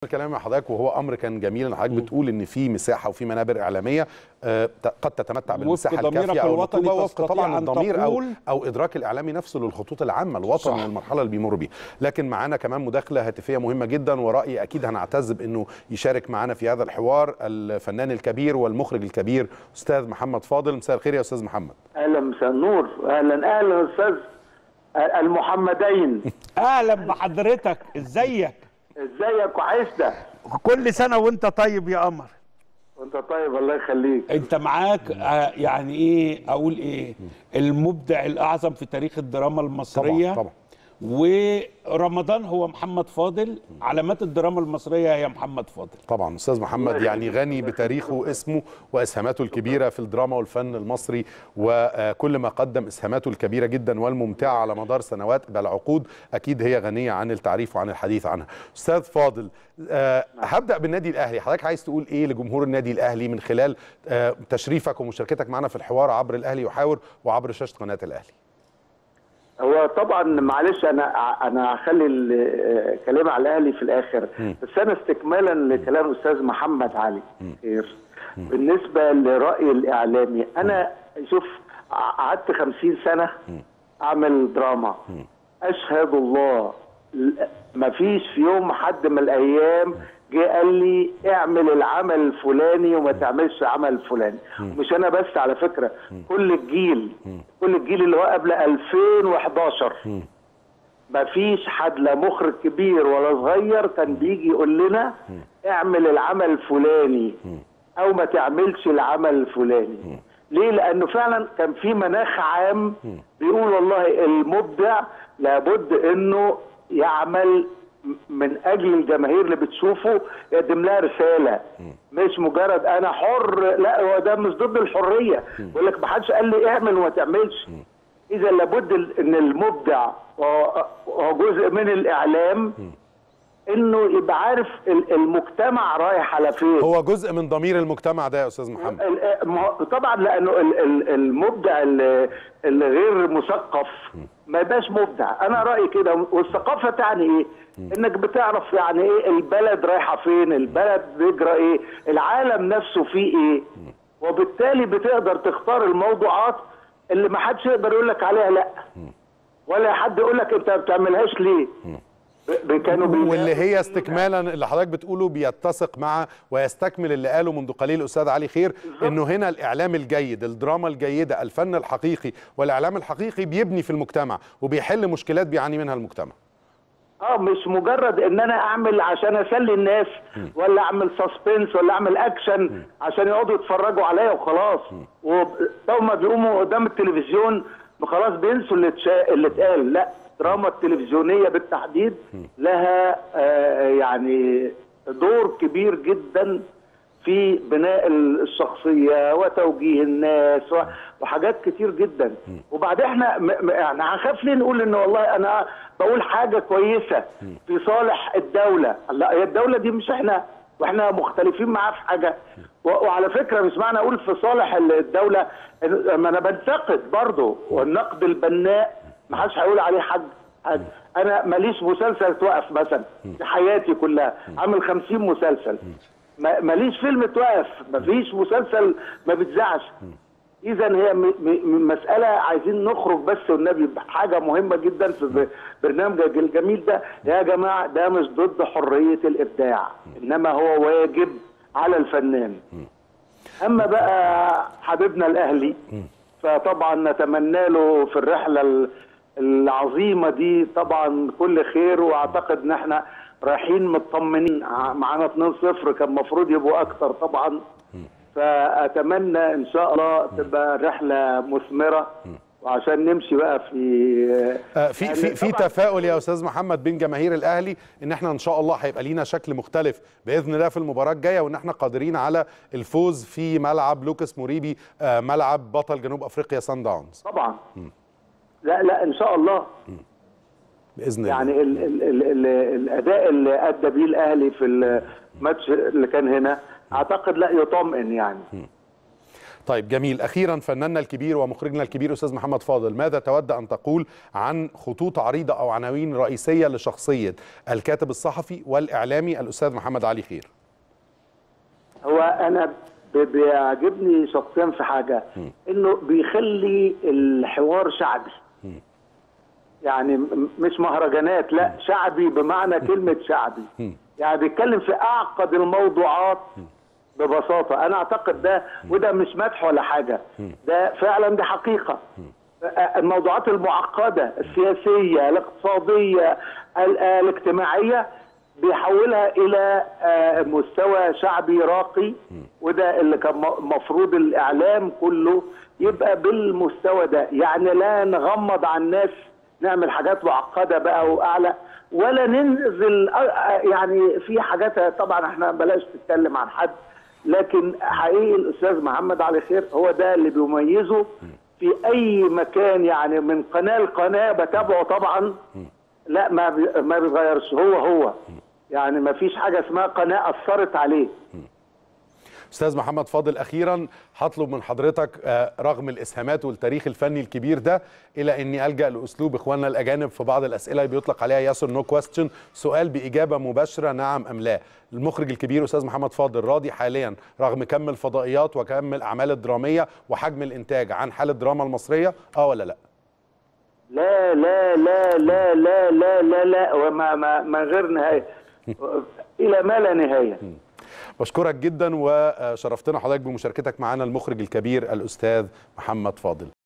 الكلام مع حضرتك وهو امر كان جميل ان حضرتك بتقول ان في مساحه وفي منابر اعلاميه آه، ت- قد تتمتع بالمساحه ضميرك الكافيه او الوطني الرطوبه وفق تستطيع طبعا أن الضمير او تقول- او ادراك الاعلامي نفسه للخطوط العامه الوطن صح. والمرحله اللي بيمر بيها لكن معانا كمان مداخله هاتفيه مهمه جدا ورايي اكيد هنعتز بانه يشارك معانا في هذا الحوار الفنان الكبير والمخرج الكبير استاذ محمد فاضل مساء الخير يا استاذ محمد اهلا مساء النور اهلا اهلا استاذ المحمدين اهلا بحضرتك ازيك ازيك وحشنا كل سنه وانت طيب يا قمر وانت طيب الله يخليك انت معاك آه، يعني ايه اقول ايه المبدع الاعظم في تاريخ الدراما المصريه طبعا طبعا ورمضان هو محمد فاضل علامات الدراما المصريه هي محمد فاضل طبعا استاذ محمد يعني غني بتاريخه واسمه واسهاماته الكبيره في الدراما والفن المصري وكل ما قدم اسهاماته الكبيره جدا والممتعه على مدار سنوات بل عقود اكيد هي غنيه عن التعريف وعن الحديث عنها استاذ فاضل آه، هبدا بالنادي الاهلي حضرتك عايز تقول ايه لجمهور النادي الاهلي من خلال آه، تشريفك ومشاركتك معنا في الحوار عبر الاهلي يحاور وعبر شاشه قناه الاهلي هو طبعا معلش انا انا هخلي ال- كلامي على الاهلي في الاخر بس انا استكمالا لكلام الاستاذ محمد علي خير بالنسبه لرايي الاعلامي انا شوف قعدت خمسين سنه اعمل دراما اشهد الله ما فيش في يوم حد من الايام جه قال لي اعمل العمل الفلاني وما تعملش العمل الفلاني مش انا بس على فكره كل الجيل كل الجيل اللي هو قبل 2011 ما فيش حد لا مخرج كبير ولا صغير كان بيجي يقول لنا اعمل العمل الفلاني او ما تعملش العمل الفلاني ليه لانه فعلا كان في مناخ عام بيقول والله المبدع لابد انه يعمل من اجل الجماهير اللي بتشوفه يقدم لها رساله مش مجرد انا حر لا هو ده مش ضد الحريه يقول لك ما حدش قال لي اعمل وما تعملش اذا لابد ال- ان المبدع وهو وهو جزء من الاعلام انه يبقى عارف ال- المجتمع رايح على فين هو جزء من ضمير المجتمع ده يا استاذ محمد ال- ما هو طبعا لانه ال- ال- المبدع ال- الغير مثقف ما يبقاش مبدع انا رايي كده والثقافه تعني ايه انك بتعرف يعني ايه البلد رايحه فين البلد بيجرى ايه العالم نفسه فيه ايه وبالتالي بتقدر تختار الموضوعات اللي ما حدش يقدر يقول لك عليها لا ولا حد يقول لك انت ما بتعملهاش ليه ب- ب- كانوا بي- واللي هي استكمالا اللي حضرتك بتقوله بيتسق مع ويستكمل اللي قاله منذ قليل الاستاذ علي خير انه هنا الاعلام الجيد الدراما الجيده الفن الحقيقي والاعلام الحقيقي بيبني في المجتمع وبيحل مشكلات بيعاني منها المجتمع اه مش مجرد ان انا اعمل عشان اسلي الناس ولا اعمل سسبنس ولا اعمل اكشن عشان يقعدوا يتفرجوا عليا وخلاص وهم بيقوموا قدام التلفزيون خلاص بينسوا اللي اتشا- اللي اتقال لا الدراما التلفزيونيه بالتحديد لها آه يعني دور كبير جدا في بناء الشخصيه وتوجيه الناس و- وحاجات كتير جدا وبعدين احنا م- م- يعني هنخاف ليه نقول ان والله انا بقول حاجه كويسه في صالح الدوله لا هي الدوله دي مش احنا واحنا مختلفين معاها في حاجه و- وعلى فكره مش معنى اقول في صالح الدوله إن- ما انا بنتقد برضه والنقد البناء ما حدش هيقول عليه حد حد انا ماليش مسلسل توقف مثلا في حياتي كلها عامل خمسين مسلسل ما- ماليش فيلم توقف مفيش مسلسل ما بيتذاعش اذا هي م- م- مساله عايزين نخرج بس والنبي بحاجه مهمه جدا في ب- برنامجك الجميل ده يا جماعه ده مش ضد حريه الابداع انما هو واجب على الفنان اما بقى حبيبنا الاهلي فطبعا نتمنى له في الرحله ال- العظيمه دي طبعا كل خير واعتقد ان احنا رايحين مطمنين ع- معانا 2-0 كان المفروض يبقوا اكتر طبعا فاتمنى ان شاء الله تبقى رحله مثمره وعشان نمشي بقى في آه، في يعني في في طبعاً تفاؤل يا استاذ محمد بين جماهير الاهلي ان احنا ان شاء الله هيبقى لينا شكل مختلف باذن الله في المباراه الجايه وان احنا قادرين على الفوز في ملعب لوكاس موريبي آه، ملعب بطل جنوب افريقيا سان داونز طبعا لا لا ان شاء الله باذن الله يعني ال ال ال ال الاداء اللي ادى بيه الاهلي في الماتش اللي كان هنا اعتقد لا يطمئن يعني طيب جميل اخيرا فناننا الكبير ومخرجنا الكبير استاذ محمد فاضل ماذا تود ان تقول عن خطوط عريضه او عناوين رئيسيه لشخصيه الكاتب الصحفي والاعلامي الاستاذ محمد علي خير هو انا ب- بيعجبني شخصيا في حاجه انه بيخلي الحوار شعبي يعني م- مش مهرجانات لا شعبي بمعنى كلمه شعبي يعني بيتكلم في اعقد الموضوعات ببساطه انا اعتقد ده وده مش مدح ولا حاجه ده فعلا دي حقيقه الموضوعات المعقده السياسيه الاقتصاديه ال- الاجتماعيه بيحولها الى آه، مستوى شعبي راقي وده اللي كان م- مفروض الاعلام كله يبقى بالمستوى ده يعني لا نغمض على الناس نعمل حاجات معقده بقى واعلى ولا ننزل آه، آه، يعني في حاجات طبعا احنا بلاش نتكلم عن حد لكن حقيقي الاستاذ محمد علي خير هو ده اللي بيميزه في اي مكان يعني من قناه لقناه بتابعه طبعا لا ما بي ما بيتغيرش هو هو يعني ما فيش حاجه اسمها قناه اثرت عليه استاذ محمد فاضل اخيرا هطلب من حضرتك آه، رغم الاسهامات والتاريخ الفني الكبير ده الى اني الجا لاسلوب اخواننا الاجانب في بعض الاسئله بيطلق عليها يس نو كويستشن سؤال باجابه مباشره نعم ام لا المخرج الكبير استاذ محمد فاضل راضي حاليا رغم كم الفضائيات وكم الاعمال الدراميه وحجم الانتاج عن حال الدراما المصريه اه ولا لا لا لا لا لا لا لا لا لا وما ما ما غير نهايه الى ما لا نهايه بشكرك جدا وشرفتنا حضرتك بمشاركتك معنا المخرج الكبير الاستاذ محمد فاضل